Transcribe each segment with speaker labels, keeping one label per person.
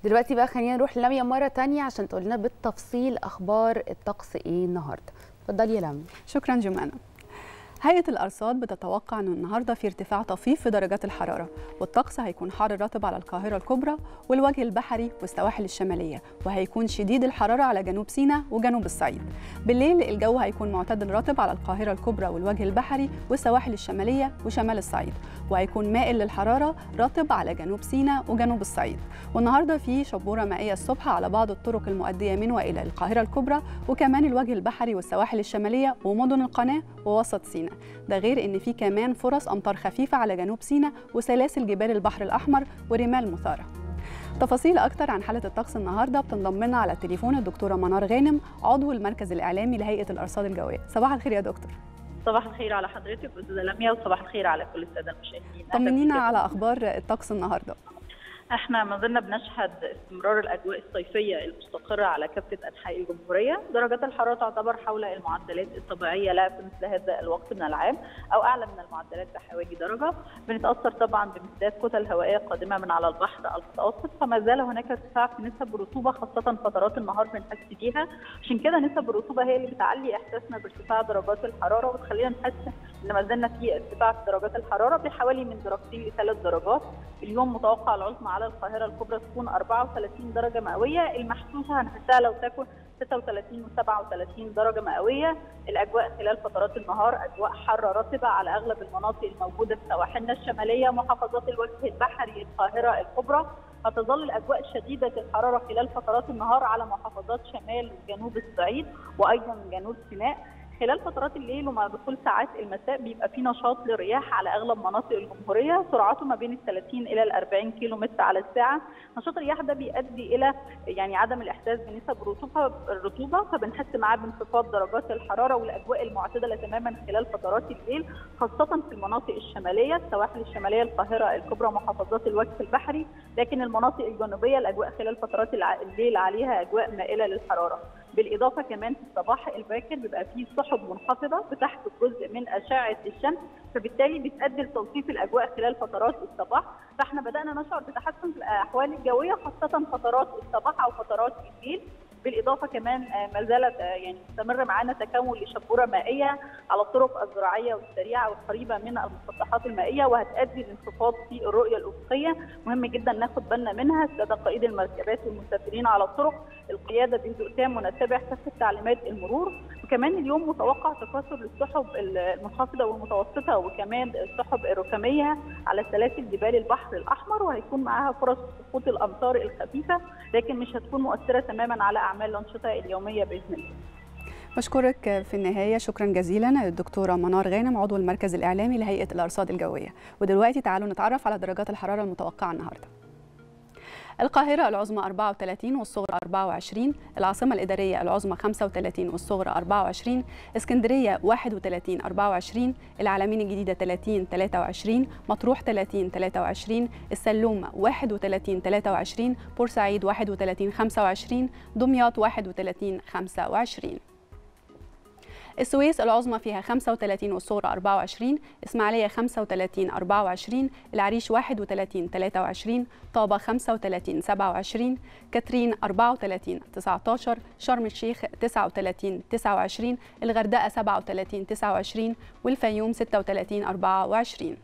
Speaker 1: دلوقتي بقى خلينا نروح للمية مرة تانية عشان تقول لنا بالتفصيل أخبار الطقس إيه النهاردة اتفضلي يا لمي
Speaker 2: شكرا جمانة هيئة الأرصاد بتتوقع أن النهاردة في ارتفاع طفيف في درجات الحرارة والطقس هيكون حار رطب على القاهرة الكبرى والوجه البحري والسواحل الشمالية وهيكون شديد الحرارة على جنوب سيناء وجنوب الصعيد بالليل الجو هيكون معتدل رطب على القاهرة الكبرى والوجه البحري والسواحل الشمالية وشمال الصعيد وهيكون مائل للحرارة رطب على جنوب سيناء وجنوب الصعيد والنهاردة في شبورة مائية الصبح على بعض الطرق المؤدية من وإلى القاهرة الكبرى وكمان الوجه البحري والسواحل الشمالية ومدن القناة ووسط سيناء ده غير ان في كمان فرص امطار خفيفه على جنوب سيناء وسلاسل جبال البحر الاحمر ورمال مثاره تفاصيل اكتر عن حاله الطقس النهارده بتنضم لنا على التليفون الدكتوره منار غانم عضو المركز الاعلامي لهيئه الارصاد الجويه صباح الخير يا دكتور
Speaker 3: صباح الخير على حضرتك استاذه لميا وصباح الخير على كل الساده المشاهدين
Speaker 2: طمنينا على اخبار الطقس النهارده
Speaker 3: احنا ما زلنا بنشهد استمرار الاجواء الصيفيه المستقره على كافه انحاء الجمهوريه، درجات الحراره تعتبر حول المعدلات الطبيعيه لها في مثل هذا الوقت من العام او اعلى من المعدلات بحوالي درجه، بنتاثر طبعا بامتداد كتل هوائيه قادمه من على البحر المتوسط فما زال هناك ارتفاع في نسب الرطوبه خاصه فترات النهار بنحس بيها، عشان كده نسب الرطوبه هي اللي بتعلي احساسنا بارتفاع درجات الحراره وتخلينا نحس ان ما زلنا في ارتفاع في درجات الحراره بحوالي من درجتين لثلاث درجات، اليوم متوقع العظمى على القاهره الكبرى تكون 34 درجه مئويه المحسوسه هنحسها لو تكن 36 و37 درجه مئويه الاجواء خلال فترات النهار اجواء حاره رطبه على اغلب المناطق الموجوده في سواحلنا الشماليه محافظات الوجه البحري القاهره الكبرى هتظل الاجواء شديده الحراره خلال فترات النهار على محافظات شمال وجنوب الصعيد وايضا جنوب سيناء خلال فترات الليل ومع دخول ساعات المساء بيبقى في نشاط للرياح على اغلب مناطق الجمهوريه سرعته ما بين ال 30 الى ال 40 كيلو متر على الساعه نشاط الرياح ده بيؤدي الى يعني عدم الاحساس بنسب الرطوبه الرطوبه فبنحس معاه بانخفاض درجات الحراره والاجواء المعتدله تماما خلال فترات الليل خاصه في المناطق الشماليه السواحل الشماليه القاهره الكبرى محافظات الوجه البحري لكن المناطق الجنوبيه الاجواء خلال فترات الليل عليها اجواء مائله للحراره بالاضافه كمان في الصباح الباكر بيبقى فيه سحب منخفضه بتحت جزء من اشعه الشمس فبالتالي بتؤدي لتلطيف الاجواء خلال فترات الصباح فاحنا بدانا نشعر بتحسن في الاحوال الجويه خاصه فترات الصباح او فترات الليل بالاضافه كمان ما زالت يعني مستمر معانا تكون لشبوره مائيه على الطرق الزراعيه والسريعه والقريبه من المسطحات المائيه وهتؤدي لانخفاض في الرؤيه الافقيه مهم جدا ناخد بالنا منها الساده قائد المركبات والمسافرين على الطرق القياده بهدوء تام ونتبع كافه تعليمات المرور وكمان اليوم متوقع تكاثر للسحب المنخفضه والمتوسطه وكمان السحب الركاميه على سلاسل جبال البحر الاحمر وهيكون معاها فرص سقوط الامطار الخفيفه لكن مش هتكون مؤثره تماما على اعمال الانشطه اليوميه باذن الله.
Speaker 2: بشكرك في النهايه شكرا جزيلا الدكتوره منار غانم عضو المركز الاعلامي لهيئه الارصاد الجويه ودلوقتي تعالوا نتعرف على درجات الحراره المتوقعه النهارده. القاهرة العظمى 34 والصغرى 24 العاصمة الإدارية العظمى 35 والصغرى 24 اسكندرية 31 24 العلمين الجديدة 30 23 مطروح 30 23 السلوم 31 23 بورسعيد 31 25 دمياط 31 25 السويس العظمى فيها 35 والصغرى 24 إسماعيلية 35 24 العريش 31 23 طابة 35 27 كاترين 34 19 شرم الشيخ 39 29 الغردقة 37 29 والفيوم 36 24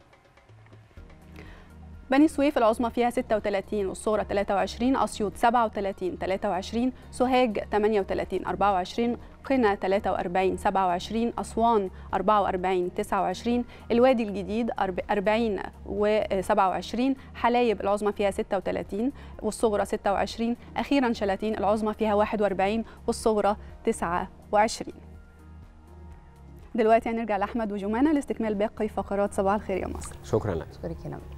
Speaker 2: بني سويف العظمى فيها 36 والصغرى 23 أسيوط 37 23 سوهاج 38 24 قنا 43 27 أسوان 44 29 الوادي الجديد 40 و 27 حلايب العظمى فيها 36 والصغرى 26 أخيرا شلاتين العظمى فيها 41 والصغرى 29 دلوقتي هنرجع لأحمد وجمانة لاستكمال باقي فقرات صباح الخير يا مصر
Speaker 4: شكرا لك
Speaker 1: شكرا